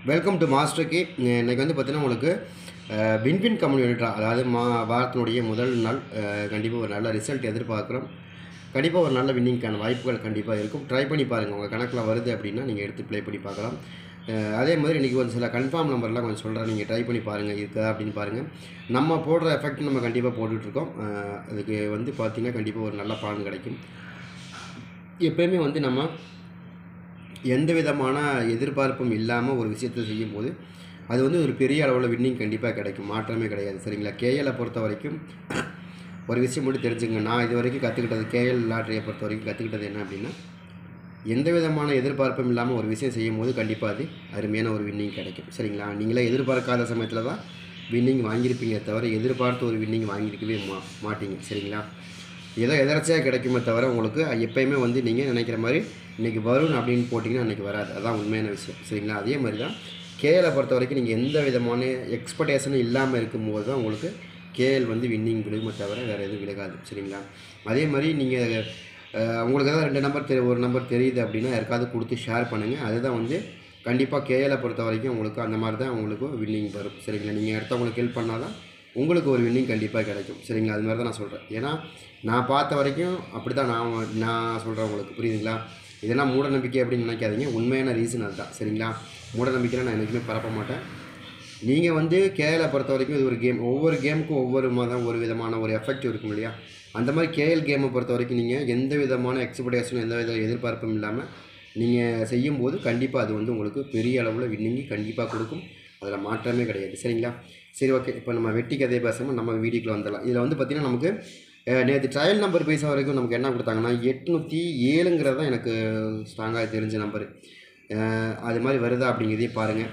Welcome to master K இன்னைக்கு வந்து பார்த்தீங்கன்னா உங்களுக்கு வின்வின் கம்யூனிட்டா அதாவது மா வாரத்தினுடைய முதல் நாள் கண்டிப்பாக ஒரு நல்ல ரிசல்ட் எதிர்பார்க்குறோம் கண்டிப்பாக ஒரு நல்ல வின்னிங்க்கான வாய்ப்புகள் கண்டிப்பாக இருக்கும் ட்ரை பண்ணி பாருங்கள் உங்கள் கணக்கில் வருது அப்படின்னா நீங்கள் எடுத்து ப்ளே பண்ணி பார்க்கலாம் அஹ் அதே மாதிரி இன்றைக்கி ஒரு சில கன்ஃபார்ம் நம்பர்லாம் கொஞ்சம் சொல்கிறேன் நீங்கள் ட்ரை பண்ணி பாருங்கள் இருக்கா அப்படின்னு பாருங்கள் நம்ம போடுற எஃபெக்ட் நம்ம கண்டிப்பாக போட்டுட்ருக்கோம் அஹ் அதுக்கு வந்து பார்த்திங்கன்னா கண்டிப்பாக ஒரு நல்ல பலன் கிடைக்கும் எப்பயுமே வந்து நம்ம எந்த விதமான எதிர்பார்ப்பும் இல்லாமல் ஒரு விஷயத்தை செய்யும்போது அது வந்து ஒரு பெரிய அளவில் வின்னிங் கண்டிப்பாக கிடைக்கும் மாற்றமே கிடையாது சரிங்களா கேஎலை பொறுத்த வரைக்கும் ஒரு விஷயம் மட்டும் தெரிஞ்சுங்க நான் இது வரைக்கும் கற்றுக்கிட்டது கேஎல் லாட்ரியை பொறுத்த வரைக்கும் கற்றுக்கிட்டது என்ன அப்படின்னா எந்த விதமான எதிர்பார்ப்பும் இல்லாமல் ஒரு விஷயம் செய்யும் போது கண்டிப்பாக அது அருமையான ஒரு வின்னிங் கிடைக்கும் சரிங்களா நீங்களே எதிர்பார்க்காத சமயத்தில் தான் வின்னிங் வாங்கியிருப்பீங்க தவிர எதிர்பார்த்து ஒரு வின்னிங் வாங்கியிருக்கவே மா மாட்டீங்க சரிங்களா ஏதோ எதர்ச்சியாக கிடைக்குமே தவிர உங்களுக்கு எப்பயுமே வந்து நீங்கள் நினைக்கிற மாதிரி இன்றைக்கி வரும் அப்படின்னு போட்டிங்கன்னா அன்றைக்கி வராது அதான் உண்மையான விஷயம் சரிங்களா அதே மாதிரி தான் கேஎலை பொறுத்த வரைக்கும் நீங்கள் எந்த விதமான எக்ஸ்பெக்டேஷனும் இல்லாமல் இருக்கும்போது தான் உங்களுக்கு கேஎல் வந்து வின்னிங் விழுகுமே தவிர வேறு எதுவும் விலகாது சரிங்களா அதே மாதிரி நீங்கள் உங்களுக்கு ஏதாவது ரெண்டு நம்பர் தெரி ஒரு நம்பர் தெரியுது அப்படின்னா யாருக்காவது கொடுத்து ஷேர் பண்ணுங்கள் அதுதான் வந்து கண்டிப்பாக கேஎலை பொறுத்த வரைக்கும் உங்களுக்கு அந்த மாதிரி தான் உங்களுக்கு வின்னிங் வரும் சரிங்களா நீங்கள் அடுத்தவங்களுக்கு ஹெல்ப் பண்ணால் தான் உங்களுக்கு ஒரு வின்னிங் கண்டிப்பாக கிடைக்கும் சரிங்களா அது மாதிரி தான் நான் சொல்கிறேன் ஏன்னா நான் பார்த்த வரைக்கும் அப்படி தான் நான் நான் சொல்கிறேன் உங்களுக்கு புரியுதுங்களா இதெல்லாம் மூட நம்பிக்கை அப்படின்னு நினைக்காதீங்க உண்மையான ரீசன் அதுதான் சரிங்களா மூட நம்பிக்கையில் நான் என்றைக்குமே பரப்ப மாட்டேன் நீங்கள் வந்து கேஎலை பொறுத்த வரைக்கும் இது ஒரு கேம் ஒவ்வொரு கேமுக்கும் ஒவ்வொரு மதம் ஒரு விதமான ஒரு எஃபெக்ட் இருக்கும் இல்லையா அந்த மாதிரி கேஎல் கேமை பொறுத்த வரைக்கும் நீங்கள் எந்த விதமான எக்ஸ்பெக்டேஷனும் எந்த வித எதிர்பார்ப்பும் இல்லாமல் நீங்கள் செய்யும்போது கண்டிப்பாக அது வந்து உங்களுக்கு பெரிய அளவில் வின்னிங்கி கண்டிப்பாக கொடுக்கும் அதில் மாற்றமே கிடையாது சரிங்களா சரி ஓகே இப்போ நம்ம வெட்டி கதையை பேசாமல் நம்ம வீடியோக்குள்ள வந்துடலாம் இதில் வந்து பார்த்திங்கன்னா நமக்கு நேற்று ட்ரையல் நம்பர் பேச வரைக்கும் நமக்கு என்ன கொடுத்தாங்கன்னா எட்நூற்றி ஏழுங்கிறது தான் எனக்கு ஸ்ட்ராங்காக தெரிஞ்ச நம்பரு அது மாதிரி வருதா அப்படிங்கிறதையும் பாருங்கள்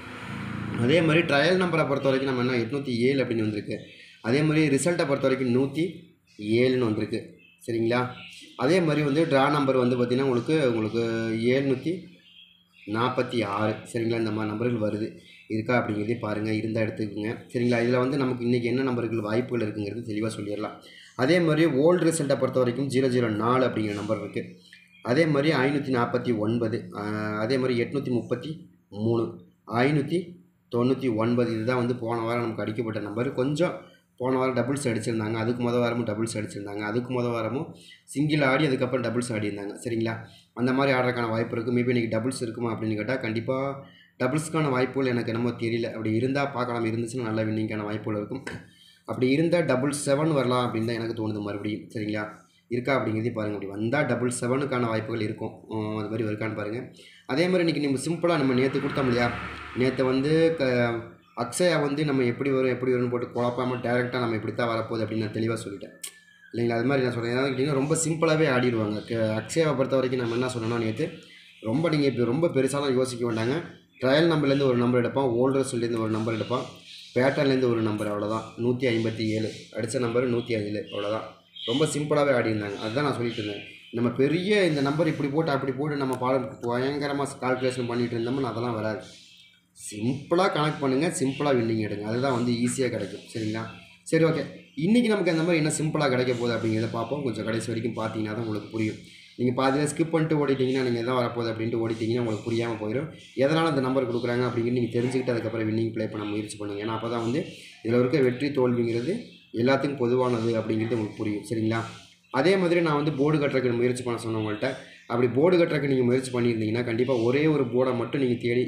அதே மாதிரி ட்ரையல் நம்பரை பொறுத்த வரைக்கும் நம்ம என்ன எட்நூற்றி ஏழு அப்படின்னு வந்திருக்கு அதே மாதிரி ரிசல்ட்டை பொறுத்த வரைக்கும் நூற்றி ஏழுன்னு வந்திருக்கு சரிங்களா அதே மாதிரி வந்து ட்ரா நம்பர் வந்து பார்த்திங்கன்னா உங்களுக்கு உங்களுக்கு ஏழ்நூற்றி நாற்பத்தி ஆறு சரிங்களா இந்த மாதிரி நம்பர்கள் வருது இருக்கா அப்படிங்கிறதே பாருங்கள் இருந்தால் எடுத்துக்கோங்க சரிங்களா இதில் வந்து நமக்கு இன்றைக்கி என்ன நம்பர்கள் வாய்ப்புகள் இருக்குங்கிறது தெளிவாக சொல்லிடலாம் அதே மாதிரி ஓல்டு ரிசல்ட்டை பொறுத்த வரைக்கும் ஜீரோ ஜீரோ நாலு அப்படிங்கிற நம்பர் இருக்குது அதே மாதிரி ஐநூற்றி நாற்பத்தி ஒன்பது அதே மாதிரி எட்நூற்றி முப்பத்தி மூணு ஐநூற்றி தொண்ணூற்றி ஒன்பது இதுதான் வந்து போன வாரம் நமக்கு அடிக்கப்பட்ட நம்பர் கொஞ்சம் போன வாரம் டபுள்ஸ் அடிச்சிருந்தாங்க அதுக்கு மொதல் வாரமும் டபுள்ஸ் அடிச்சிருந்தாங்க அதுக்கு மொதல் வாரமும் சிங்கிள் ஆடி அதுக்கப்புறம் டபுள்ஸ் ஆடிருந்தாங்க சரிங்களா அந்த மாதிரி ஆடுறதுக்கான வாய்ப்பு இருக்குது மேபி இன்றைக்கி டபுள்ஸ் இருக்குமா அப்படின்னு கேட்டால் கண்டிப்பாக டபுள்ஸ்க்கான வாய்ப்புகள் எனக்கு என்னமோ தெரியல அப்படி இருந்தால் பார்க்கலாம் இருந்துச்சுன்னா நல்ல வின்னிங்கான வாய்ப்புகள் இருக்கும் அப்படி இருந்தால் டபுள் செவன் வரலாம் அப்படின்னு தான் எனக்கு தோணுது மறுபடியும் சரிங்களா இருக்கா அப்படிங்கிறதையும் பாருங்கள் அப்படி வந்தால் டபுள் செவனுக்கான வாய்ப்புகள் இருக்கும் அது மாதிரி இருக்கான்னு பாருங்கள் அதே மாதிரி இன்றைக்கி நம்ம சிம்பிளாக நம்ம நேற்று கொடுத்தோம் இல்லையா நேற்று வந்து க அக்ஷயா வந்து நம்ம எப்படி வரும் எப்படி வரும்னு போட்டு குழப்பாமல் டேரெக்டாக நம்ம இப்படி தான் வரப்போகுது அப்படின்னு நான் தெளிவாக சொல்லிட்டேன் இல்லைங்களா அது மாதிரி நான் சொல்கிறேன் ஏதாவது கேட்டிங்கன்னா ரொம்ப சிம்பிளாகவே ஆடிடுவாங்க அக்ஷயாவை பொறுத்த வரைக்கும் நம்ம என்ன சொன்னோம்னா நேற்று ரொம்ப நீங்கள் இப்போ ரொம்ப பெருசாலாம் யோசிக்க வேண்டாங்க ட்ரையல் நம்பர்லேருந்து ஒரு நம்பர் எடுப்பான் ஓல்டர்ஸ்லேருந்து ஒரு நம்பர் எடுப்பான் பேட்டர்லேருந்து ஒரு நம்பர் அவ்வளோதான் நூற்றி ஐம்பத்தி ஏழு அடித்த நம்பர் நூற்றி ஏழு அவ்வளோதான் ரொம்ப சிம்பிளாகவே ஆடிருந்தாங்க அதுதான் நான் சொல்லிட்டு இருந்தேன் நம்ம பெரிய இந்த நம்பர் இப்படி போட்டு அப்படி போட்டு நம்ம பாடம் பயங்கரமாக கால்குலேஷன் பண்ணிகிட்டு இருந்தோம்னா அதெல்லாம் வராது சிம்பிளாக கனெக்ட் பண்ணுங்கள் சிம்பிளாக வின்னிங் எடுங்க அதுதான் வந்து ஈஸியாக கிடைக்கும் சரிங்களா சரி ஓகே இன்றைக்கி நமக்கு அந்த மாதிரி என்ன சிம்பிளாக கிடைக்க போகுது அப்படிங்கிறத பார்ப்போம் கொஞ்சம் கடைசி வரைக்கும் பார்த்தீங்கன்னா தான் உங்களுக்கு புரியும் நீங்கள் பாதியில் ஸ்கிப் பண்ணிட்டு ஓடிட்டிங்கன்னா நீங்கள் எதாவது வரப்போகுது அப்படின்ட்டு ஓடிட்டிங்கன்னா உங்களுக்கு புரியாமல் போயிடும் எதனால் அந்த நம்பர் கொடுக்குறாங்க அப்படிங்கிறது நீங்கள் தெரிஞ்சுக்கிட்டு அதுக்கப்புறம் வின்னிங் ப்ளே பண்ண முயற்சி பண்ணுங்கள் ஏன்னா அப்போ தான் வந்து இதில் இருக்க வெற்றி தோல்விங்கிறது எல்லாத்துக்கும் பொதுவானது அப்படிங்கிறது உங்களுக்கு புரியும் சரிங்களா அதே மாதிரி நான் வந்து போர்டு கட்டுறதுக்கு முயற்சி பண்ண சொன்னேன் உங்கள்கிட்ட அப்படி போர்டு கட்டுறதுக்கு நீங்கள் முயற்சி பண்ணியிருந்தீங்கன்னா கண்டிப்பாக ஒரே ஒரு போர்டை மட்டும் நீங்கள் தேடி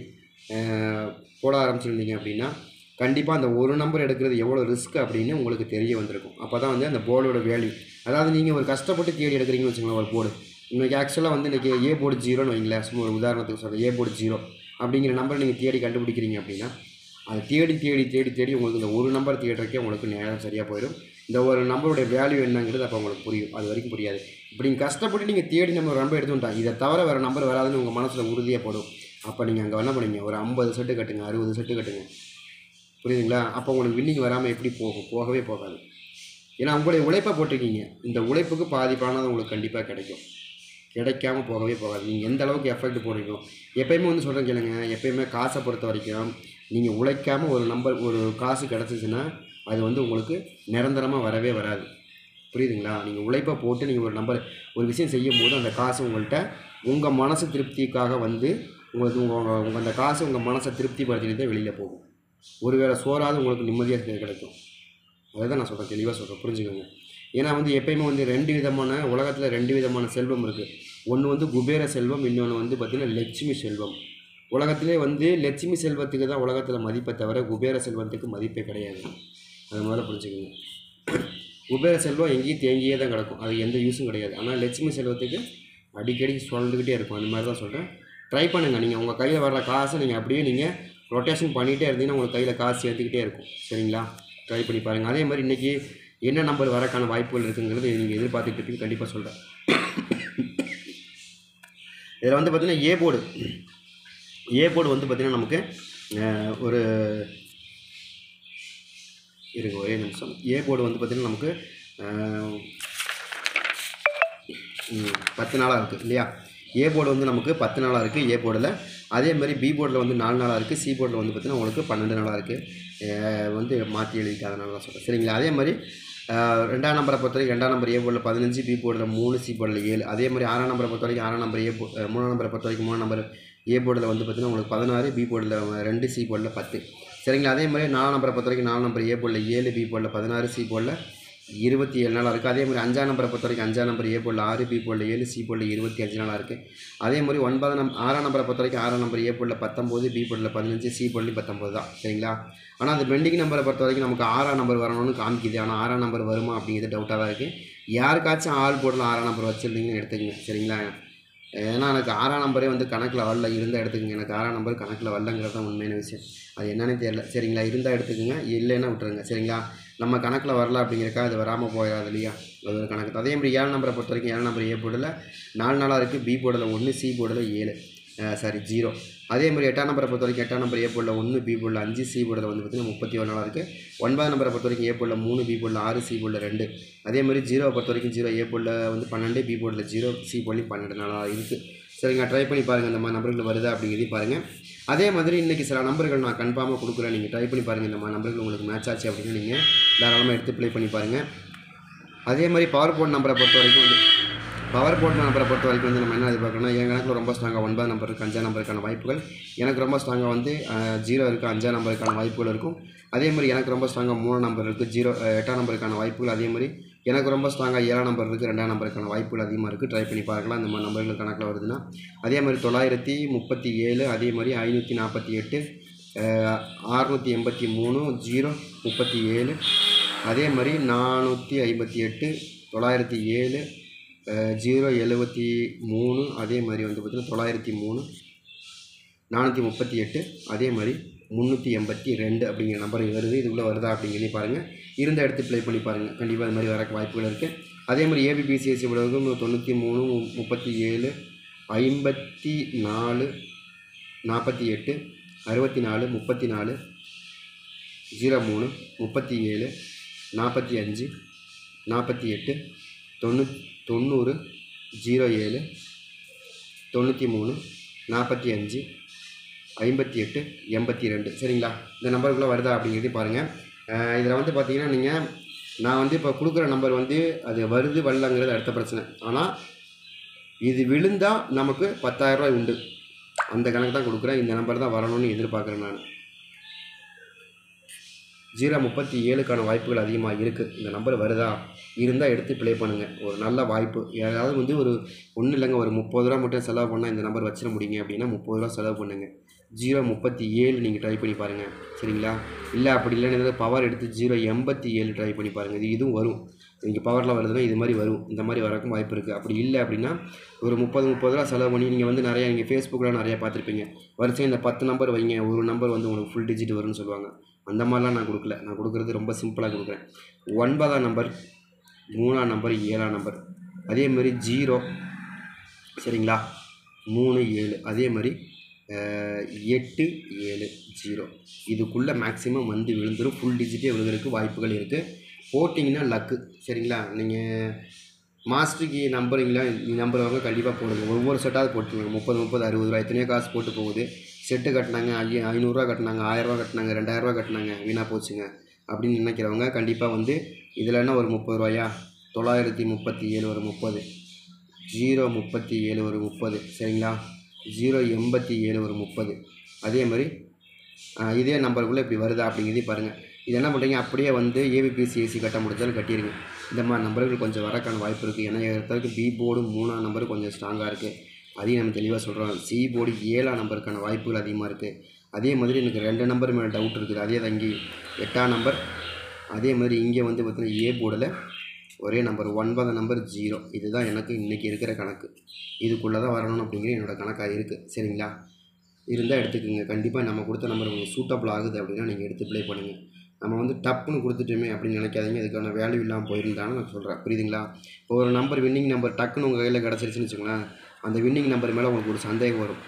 போட ஆரம்பிச்சிருந்தீங்க அப்படின்னா கண்டிப்பாக அந்த ஒரு நம்பர் எடுக்கிறது எவ்வளோ ரிஸ்க் அப்படின்னு உங்களுக்கு தெரிய வந்திருக்கும் அப்போ தான் வந்து அந்த போர்டோட வேல்யூ அதாவது நீங்கள் ஒரு கஷ்டப்பட்டு தேடி எடுக்கிறீங்கன்னு வச்சுக்கோங்களேன் ஒரு போர்டு இன்றைக்கி ஆக்சுவலாக வந்து இன்றைக்கி ஏ போர்டு ஜீரோன்னு வைங்களேன் சும்மா ஒரு உதாரணத்துக்கு சொல்கிறேன் ஏ போர்டு ஜீரோ அப்படிங்கிற நம்பர் நீங்கள் தேடி கண்டுபிடிக்கிறீங்க அப்படின்னா அதை தேடி தேடி தேடி தேடி உங்களுக்கு இந்த ஒரு நம்பர் தேடுறக்கே உங்களுக்கு நேரம் சரியாக போயிடும் இந்த ஒரு நம்பருடைய வேல்யூ என்னங்கிறது அப்போ உங்களுக்கு புரியும் அது வரைக்கும் புரியாது இப்படி நீங்கள் கஷ்டப்பட்டு நீங்கள் தேடி நம்ம ஒரு நம்பர் எடுத்துட்டான் இதை தவிர வேறு நம்பர் வராதுன்னு உங்கள் மனசில் உறுதியாக போடும் அப்போ நீங்கள் அங்கே என்ன பண்ணுவீங்க ஒரு ஐம்பது செட்டு கட்டுங்க அறுபது செட்டு கட்டுங்க புரியுதுங்களா அப்போ உங்களுக்கு வின்னிங் வராமல் எப்படி போகும் போகவே போகாது ஏன்னா உங்களுடைய உழைப்பை போட்டிருக்கீங்க இந்த உழைப்புக்கு பாதி பணம் உங்களுக்கு கண்டிப்பாக கிடைக்கும் கிடைக்காம போகவே போகாது நீங்கள் எந்த அளவுக்கு எஃபெக்ட் போடுறீங்களோ எப்பயுமே வந்து சொல்கிறேன் கேளுங்க எப்பயுமே காசை பொறுத்த வரைக்கும் நீங்கள் உழைக்காமல் ஒரு நம்பர் ஒரு காசு கிடச்சிச்சின்னா அது வந்து உங்களுக்கு நிரந்தரமாக வரவே வராது புரியுதுங்களா நீங்கள் உழைப்பை போட்டு நீங்கள் ஒரு நம்பர் ஒரு விஷயம் செய்யும் போது அந்த காசு உங்கள்கிட்ட உங்கள் மனசு திருப்திக்காக வந்து உங்களுக்கு உங்கள் உங்கள் அந்த காசு உங்கள் மனசை திருப்திப்படுத்திட்டு தான் வெளியில் போகும் ஒருவேளை சோறாவது உங்களுக்கு நிம்மதியாக கிடைக்கும் அதை தான் நான் சொல்கிறேன் தெளிவாக சொல்கிறேன் புரிஞ்சுக்கோங்க ஏன்னா வந்து எப்பயுமே வந்து ரெண்டு விதமான உலகத்தில் ரெண்டு விதமான செல்வம் இருக்குது ஒன்று வந்து குபேர செல்வம் இன்னொன்று வந்து பார்த்திங்கன்னா லட்சுமி செல்வம் உலகத்திலே வந்து லட்சுமி செல்வத்துக்கு தான் உலகத்தில் மதிப்பை தவிர குபேர செல்வத்துக்கு மதிப்பே கிடையாது அதை முதல்ல புரிஞ்சுக்கோங்க குபேர செல்வம் எங்கேயும் தேங்கியே தான் கிடக்கும் அது எந்த யூஸும் கிடையாது ஆனால் லட்சுமி செல்வத்துக்கு அடிக்கடி சொல்லிக்கிட்டே இருக்கும் அந்த மாதிரி தான் சொல்கிறேன் ட்ரை பண்ணுங்கள் நீங்கள் உங்கள் கையில் வர்ற காசை நீங்கள் அப்படியே நீங்கள் ரொட்டேஷன் பண்ணிகிட்டே இருந்தீங்கன்னா உங்கள் கையில் காசு சேர்த்துக்கிட்டே இருக்கும் சரிங்களா ட்ரை பண்ணி பாருங்கள் அதே மாதிரி இன்றைக்கி என்ன நம்பர் வரக்கான வாய்ப்புகள் இருக்குங்கிறது நீங்கள் எதிர்பார்த்துட்டு இருப்பீங்க கண்டிப்பாக சொல்கிறேன் இதில் வந்து பார்த்திங்கன்னா ஏ போர்டு ஏ போர்டு வந்து பார்த்திங்கன்னா நமக்கு அஹ், ஒரு இருங்க ஒரே நிமிஷம் ஏ போர்டு வந்து பார்த்திங்கன்னா நமக்கு அஹ், ம், பத்து நாளாக இருக்குது இல்லையா ஏ போர்டு வந்து நமக்கு பத்து நாளாக இருக்குது ஏ போர்டில் அதே மாதிரி பி போர்டில் வந்து நாலு நாளாக இருக்குது சி போர்டில் வந்து பார்த்திங்கன்னா உங்களுக்கு பன்னெண்டு நாளாக இருக்குது வந்து மாற்றி எழுதிட்டு அதனால தான் சொல்கிறேன் சரிங்களா அதே மாதிரி அஹ், ரெண்டாம் நம்பரை பொறுத்த வரைக்கும் ரெண்டாம் நம்பர் ஏ போர்டில் பதினஞ்சு பி போர்டில் மூணு சி போர்டில் ஏழு அதே மாதிரி ஆறாம் நம்பரை பொறுத்த வரைக்கும் ஆறாம் நம்பர் ஏ போ அஹ், மூணாம் நம்பரை பொறுத்த வரைக்கும் மூணாம் நம்பர் ஏ போர்டில் வந்து பார்த்திங்கன்னா உங்களுக்கு பதினாறு பி போர்டில் ரெண்டு சி போர்டில் பத்து சரிங்களா அதே மாதிரி நாலாம் நம்பரை பொறுத்த வரைக்கும் நாலாம் நம்பர் ஏ போர்டில் ஏழு பி போர்டில் பதினாறு சி போர்டில் இருபத்தி ஏழு நாளாக இருக்குது அதே மாதிரி அஞ்சாம் நம்பரை பொறுத்த வரைக்கும் அஞ்சாம் நம்பர் ஏ போர்டில் ஆறு பி போர்டில் ஏழு சி போர்டில் இருபத்தி அஞ்சு நாளாக இருக்குது அதே மாதிரி ஒன்பதாம் நம் ஆறாம் நம்பரை பொறுத்த வரைக்கும் ஆறாம் நம்பர் ஏ போர்டில் பத்தொம்போது பி போர்டில் பதினஞ்சு சி போர்டில் பத்தொம்போது தான் சரிங்களா ஆனால் அந்த பெண்டிங் நம்பரை பொறுத்த வரைக்கும் நமக்கு ஆறாம் நம்பர் வரணும்னு காமிக்குது ஆனால் ஆறாம் நம்பர் வருமா அப்படிங்கிறது டவுட்டாக தான் இருக்குது யாருக்காச்சும் ஆள் போர்டில் ஆறாம் நம்பர் வச்சுருந்தீங்கன்னு எடுத்துக்கங்க சரிங்களா ஏன்னா எனக்கு ஆறாம் நம்பரே வந்து கணக்கில் வரல இருந்தால் எடுத்துக்கங்க எனக்கு ஆறாம் நம்பர் கணக்கில் வரலங்கிறது தான் உண்மையான விஷயம் அது என்னன்னே தெரியல சரிங்களா இருந்தால் எடுத்துக்கங்க இல்லைன்னா விட்டுருங்க சரிங்களா நம்ம கணக்கில் வரல அப்படிங்கிறக்கா அது வராமல் போயிடாது இல்லையா அது ஒரு கணக்கு தான். அதே மாதிரி ஏழு நம்பரை பொறுத்த வரைக்கும் ஏழு நம்பர் ஏ போர்டில் நாலு நாளாக இருக்குது பி போர்டில் ஒன்று சி போர்டில் ஏழு சாரி ஜீரோ அதே மாதிரி எட்டாம் நம்பரை பொறுத்த வரைக்கும் எட்டாம் நம்பர் ஏ போர்டில் ஒன்று பி போர்டில் அஞ்சு சி போர்டில் வந்து பார்த்திங்கன்னா முப்பத்தி ஒரு நாளாக இருக்குது ஒன்பதாம் நம்பரை பொறுத்த வரைக்கும் ஏ போர்டில் மூணு பி போர்டில் ஆறு சி போர்டில் ரெண்டு அதே மாதிரி ஜீரோவை பொறுத்த வரைக்கும் ஜீரோ ஏ போர்டில் வந்து பன்னெண்டு பி போர்டில் ஜீரோ சி போர்டில் பன்னெண்டு நாளாக இருக்குது சரிங்க ட்ரை பண்ணி பாருங்கள் இந்த மாதிரி நம்பர்கள் வருதா அப்படிங்கிறதையும் பாருங்கள் அதே மாதிரி இன்றைக்கி சில நம்பர்கள் நான் கன்ஃபார்மாக கொடுக்குறேன் நீங்கள் ட்ரை பண்ணி பாருங்கள் இந்த மாதிரி நம்பர்கள் உங்களுக்கு மேட்ச் ஆச்சு அப்படின்னு நீங்கள் தாராளமாக எடுத்து ப்ளே பண்ணி பாருங்கள் அதே மாதிரி பவர் போர்ட் நம்பரை பொறுத்த வரைக்கும் வந்து பவர் போர்ட் நம்பரை பொறுத்த வரைக்கும் வந்து நம்ம என்ன எதிர்பார்க்கணும்னா என் கணக்கில் ரொம்ப ஸ்ட்ராங்காக ஒன்பது நம்பர் இருக்குது அஞ்சாம் நம்பருக்கான வாய்ப்புகள் எனக்கு ரொம்ப ஸ்ட்ராங்காக வந்து ஜீரோ இருக்குது அஞ்சாம் நம்பருக்கான வாய்ப்புகள் இருக்கும் அதே மாதிரி எனக்கு ரொம்ப ஸ்ட்ராங்காக மூணு நம்பர் இருக்குது ஜீரோ எட்டாம் நம்பருக்கான வாய்ப்புகள் அதே மாதிரி எனக்கு ரொம்ப ஸ்ட்ராங்காக ஏழாம் நம்பர் இருக்குது ரெண்டாம் நம்பருக்கான வாய்ப்புகள் அதிகமாக இருக்குது ட்ரை பண்ணி பார்க்கலாம் இந்த மாதிரி நம்பர்கள் கணக்கில் வருதுன்னா அதே மாதிரி தொள்ளாயிரத்தி முப்பத்தி ஏழு அதே மாதிரி ஐநூற்றி நாற்பத்தி எட்டு அறுநூற்றி எண்பத்தி மூணு ஜீரோ முப்பத்தி ஏழு அதே மாதிரி நானூற்றி ஐம்பத்தி எட்டு தொள்ளாயிரத்தி ஏழு ஜீரோ எழுபத்தி மூணு அதே மாதிரி வந்து பார்த்திங்கன்னா தொள்ளாயிரத்தி மூணு நானூற்றி முப்பத்தி எட்டு அதே மாதிரி முந்நூற்றி எண்பத்தி ரெண்டு அப்படிங்கிற நம்பர் வருது இதுக்குள்ளே வருதா அப்படிங்கிறதையும் பாருங்கள் இருந்த இடத்து ப்ளே பண்ணி பாருங்கள் கண்டிப்பாக அது மாதிரி வரக்கு வாய்ப்புகள் இருக்குது அதே மாதிரி ஏபிபிசிஎஸ்சி விடவும் தொண்ணூற்றி மூணு மு- முப்பத்தி ஏழு ஐம்பத்தி நாலு நாற்பத்தி எட்டு அறுபத்தி நாலு முப்பத்தி நாலு ஜீரோ மூணு முப்பத்தி ஏழு நாற்பத்தி அஞ்சு நாற்பத்தி எட்டு தொண்ணூ தொண்ணூறு ஜீரோ ஏழு தொண்ணூற்றி மூணு நாற்பத்தி அஞ்சு ஐம்பத்தி எட்டு எண்பத்தி ரெண்டு சரிங்களா இந்த நம்பருக்குள்ளே வருதா அப்படிங்கிறதையும் பாருங்கள் இதில் வந்து பார்த்தீங்கன்னா நீங்கள் நான் வந்து இப்போ கொடுக்குற நம்பர் வந்து அது வருது வரலங்கிறது அடுத்த பிரச்சனை ஆனால் இது விழுந்தால் நமக்கு 10000 ரூபாய் உண்டு அந்த கணக்கு தான் கொடுக்குறேன் இந்த நம்பர் தான் வரணும்னு எதிர்பார்க்குறேன் நான் ஜீரோ முப்பத்தி ஏழுக்கான வாய்ப்புகள் அதிகமாக இருக்குது இந்த நம்பர் வருதா இருந்தால் எடுத்து ப்ளே பண்ணுங்கள் ஒரு நல்ல வாய்ப்பு யாராவது வந்து ஒரு ஒன்றும் இல்லைங்க ஒரு முப்பது ரூபா மட்டும் செலவு பண்ணால் இந்த நம்பர் வச்சிட முடியுங்க அப்படின்னா முப்பது ரூபா செலவு பண்ணுங்கள் ஜீரோ முப்பத்தி ஏழு நீங்கள் ட்ரை பண்ணி பாருங்கள் சரிங்களா இல்லை அப்படி இல்லைன்னு ஏதாவது பவர் எடுத்து ஜீரோ எண்பத்தி ஏழு ட்ரை பண்ணி பாருங்கள் இது இதுவும் வரும் நீங்கள் பவரில் வருதுன்னா இது மாதிரி வரும் இந்த மாதிரி வரக்கும் வாய்ப்பு இருக்குது அப்படி இல்லை அப்படின்னா ஒரு முப்பது முப்பது ரூபா செலவு பண்ணி நீங்கள் வந்து நிறையா நீங்கள் ஃபேஸ்புக்கில் நிறையா பார்த்துருப்பீங்க வரிசையாக இந்த பத்து நம்பர் வைங்க ஒரு நம்பர் வந்து உங்களுக்கு ஃபுல் டிஜிட் வரும்னு சொல்லுவாங்க அந்த மாதிரிலாம் நான் கொடுக்கல நான் கொடுக்குறது ரொம்ப சிம்பிளாக கொடுக்குறேன் ஒன்பதாம் நம்பர் மூணாம் நம்பர் ஏழாம் நம்பர் அதே மாதிரி ஜீரோ சரிங்களா மூணு ஏழு அதே மாதிரி அஹ், எட்டு ஏழு ஜீரோ இதுக்குள்ளே மேக்ஸிமம் வந்து விழுந்துரும் ஃபுல் டிஜிட்டே விழுகிறதுக்கு வாய்ப்புகள் இருக்குது போட்டிங்கன்னா லக்கு சரிங்களா நீங்கள் மாஸ்டருக்கு நம்புறீங்களா நம்பர் வாங்க கண்டிப்பாக போடுங்க ஒவ்வொரு செட்டாவது போட்டுருங்க முப்பது முப்பது அறுபது ரூபா எத்தனையோ காசு போட்டு போகுது செட்டு கட்டினாங்க ஐய ஐநூறுரூவா கட்டினாங்க ஆயிரரூவா கட்டினாங்க ரெண்டாயிரரூவா கட்டினாங்க வீணாக போச்சுங்க அப்படின்னு நினைக்கிறவங்க கண்டிப்பாக வந்து இதில் என்ன ஒரு முப்பது ரூபாயா தொள்ளாயிரத்தி முப்பத்தி ஏழு ஒரு முப்பது ஜீரோ முப்பத்தி ஏழு ஒரு முப்பது சரிங்களா ஜீரோ எண்பத்தி ஏழு ஒரு முப்பது அதே மாதிரி ஆ, இதே நம்பருக்குள்ளே இப்படி வருதா அப்படிங்கிறதையும் பாருங்கள் இது என்ன பண்ணுறீங்க அப்படியே வந்து ஏபிபிசிஎஸ்சி கட்ட முடிஞ்சாலும் கட்டிடுங்க இந்த மாதிரி நம்பர்கள் கொஞ்சம் வரக்கான வாய்ப்பு இருக்குது ஏன்னா இடத்துக்கு பி போர்டு மூணாம் நம்பர் கொஞ்சம் ஸ்ட்ராங்காக இருக்குது அதையும் நம்ம தெளிவாக சொல்கிறோம் சி போர்டு ஏழாம் நம்பருக்கான வாய்ப்புகள் அதிகமாக இருக்குது அதே மாதிரி எனக்கு ரெண்டு நம்பர் மேலே டவுட் இருக்குது அதே தான் இங்கே எட்டாம் நம்பர் அதே மாதிரி இங்கே வந்து பார்த்தீங்கன்னா ஏ போர்டில் ஒரே நம்பர் ஒன்பதாம் நம்பர் ஜீரோ இதுதான் எனக்கு இன்றைக்கி இருக்கிற கணக்கு இதுக்குள்ளே தான் வரணும் அப்படிங்கிற என்னோடய கணக்காக இருக்குது சரிங்களா இருந்தால் எடுத்துக்கோங்க கண்டிப்பாக நம்ம கொடுத்த நம்பர் உங்களுக்கு சூட்டபிள் ஆகுது அப்படின்னா நீங்கள் எடுத்து ப்ளே பண்ணுங்கள் நம்ம வந்து டப்புன்னு கொடுத்துட்டோமே அப்படின்னு நினைக்காதீங்க அதுக்கான வேல்யூ இல்லாமல் போயிருந்தாலும் நான் சொல்கிறேன் புரியுதுங்களா இப்போ ஒரு நம்பர் வின்னிங் நம்பர் டக்குன்னு உங்கள் கையில் கிடச்சிருச்சுன்னு வச்சுக்கோங்களேன் அந்த வின்னிங் நம்பர் மேலே உங்களுக்கு ஒரு சந்தேகம் வரும்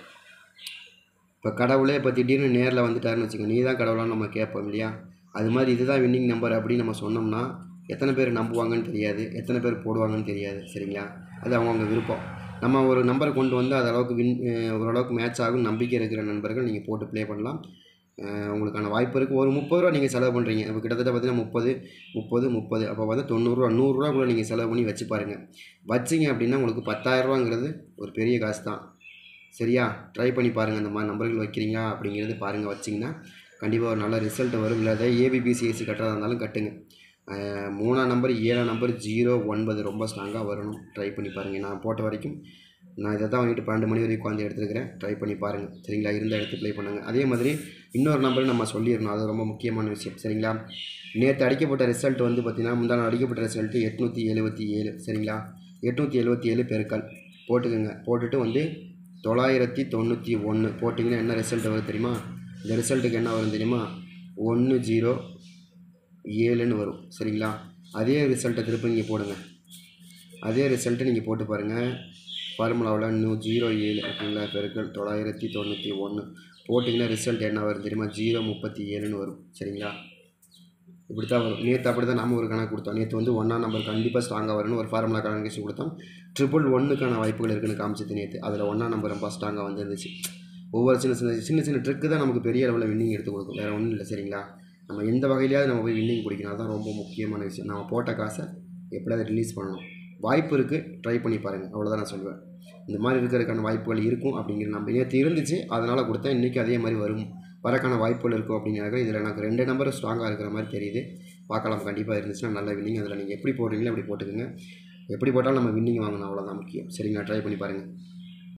இப்போ கடவுளே இப்போ திடீர்னு நேரில் வந்துட்டாருன்னு வச்சுக்கோங்க நீ தான் கடவுளான்னு நம்ம கேட்போம் இல்லையா அது மாதிரி இதுதான் வின்னிங் நம்பர் அப்படின்னு நம்ம சொன்னோம்னா எத்தனை பேர் நம்புவாங்கன்னு தெரியாது எத்தனை பேர் போடுவாங்கன்னு தெரியாது சரிங்களா அது அவங்கவுங்க விருப்பம் நம்ம ஒரு நம்பரை கொண்டு வந்து அது அளவுக்கு வின் அஹ் ஓரளவுக்கு மேட்ச் ஆகும் நம்பிக்கை இருக்கிற நண்பர்கள் நீங்கள் போட்டு ப்ளே பண்ணலாம் அஹ் உங்களுக்கான வாய்ப்பு இருக்குது ஒரு முப்பது ரூபா நீங்கள் செலவு பண்ணுறீங்க இப்போ கிட்டத்தட்ட பார்த்தீங்கன்னா முப்பது முப்பது முப்பது அப்போ வந்து தொண்ணூறுரூவா நூறுரூவா கூட நீங்கள் செலவு பண்ணி வச்சு பாருங்கள் வச்சிங்க அப்படின்னா உங்களுக்கு பத்தாயிரரூவாங்கிறது ஒரு பெரிய காசு தான் சரியா ட்ரை பண்ணி பாருங்கள் இந்த மாதிரி நம்பர்கள் வைக்கிறீங்களா அப்படிங்கிறது பாருங்கள் வச்சிங்கன்னா கண்டிப்பாக ஒரு நல்ல ரிசல்ட் வரும் இல்லாத ஏபிபிசிஎஸ்சி கட்டுறதா இருந்தாலும் கட்டுங்க அஹ் மூணாம் நம்பர் ஏழாம் நம்பர் ஜீரோ ஒன்பது ரொம்ப ஸ்ட்ராங்காக வரணும் ட்ரை பண்ணி பாருங்கள் நான் போட்ட வரைக்கும் நான் இதை தான் வந்துட்டு பன்னெண்டு மணி வரைக்கும் உட்காந்து எடுத்துருக்கிறேன் ட்ரை பண்ணி பாருங்கள் சரிங்களா இருந்தால் எடுத்து ப்ளே பண்ணுங்கள் அதே மாதிரி இன்னொரு நம்பர் நம்ம சொல்லிடணும் அது ரொம்ப முக்கியமான விஷயம் சரிங்களா நேற்று அடிக்கப்பட்ட ரிசல்ட் வந்து பார்த்திங்கன்னா முந்தான அடிக்கப்பட்ட ரிசல்ட்டு எட்நூற்றி எழுபத்தி ஏழு சரிங்களா எட்நூற்றி எழுபத்தி ஏழு பெருக்கல் போட்டுக்கோங்க போட்டுட்டு வந்து தொள்ளாயிரத்தி தொண்ணூற்றி ஒன்று போட்டிங்கன்னா என்ன ரிசல்ட் வரும் தெரியுமா இந்த ரிசல்ட்டுக்கு என்ன வரும் தெரியுமா ஒன்று ஜீரோ ஏழுன்னு வரும் சரிங்களா அதே ரிசல்ட்டை திருப்பி இங்கே போடுங்க அதே ரிசல்ட்டு நீங்கள் போட்டு பாருங்கள் ஃபார்முலாவில் இன்னும் ஜீரோ ஏழு ஓகேங்களா பெருக்கல் தொள்ளாயிரத்தி தொண்ணூற்றி ஒன்று போட்டிங்கன்னா ரிசல்ட் என்ன வரும் தெரியுமா ஜீரோ முப்பத்தி ஏழுன்னு வரும் சரிங்களா இப்படி தான் வரும் நேற்று அப்படி தான் நம்ம ஒரு கணக்கு கொடுத்தோம் நேற்று வந்து ஒன்றாம் நம்பர் கண்டிப்பாக ஸ்ட்ராங்காக வரணும் ஒரு ஃபார்முலா கணக்கு கொடுத்தோம் ட்ரிபிள் ஒன்றுக்கான வாய்ப்புகள் இருக்குன்னு காமிச்சது நேற்று அதில் ஒன்றாம் நம்பர் ரொம்ப ஸ்ட்ராங்காக வந்துருந்துச்சு ஒவ்வொரு சின்ன சின்ன சின்ன சின்ன ட்ரிக்கு தான் நமக்கு பெரிய அளவில் வின்னிங் எடுத்து கொடுக்கும் வேறு ஒன்றும் இல்லை சரிங்களா நம்ம எந்த வகையிலையாவது நம்ம போய் வின்னிங் பிடிக்கணும் அதுதான் ரொம்ப முக்கியமான விஷயம் நம்ம போட்ட காசை எப்படியாவது ரிலீஸ் பண்ணணும் வாய்ப்பு இருக்குது ட்ரை பண்ணி பாருங்கள் அவ்வளோதான் நான் சொல்வேன் இந்த மாதிரி இருக்கிறதுக்கான வாய்ப்புகள் இருக்கும் அப்படிங்கிற நம்ம நேற்று இருந்துச்சு அதனால் கொடுத்தேன் இன்றைக்கி அதே மாதிரி வரும் வரக்கான வாய்ப்புகள் இருக்கும் அப்படிங்கிறாங்க இதில் எனக்கு ரெண்டு நம்பர் ஸ்ட்ராங்காக இருக்கிற மாதிரி தெரியுது பார்க்கலாம் கண்டிப்பாக இருந்துச்சுன்னா நல்ல வின்னிங் அதில் நீங்கள் எப்படி போடுறீங்களோ அப்படி போட்டுக்கோங்க எப்படி போட்டாலும் நம்ம வின்னிங் வாங்கணும் அவ்வளோதான் முக்கியம் சரிங்களா ட்ரை பண்ணி பாருங்கள்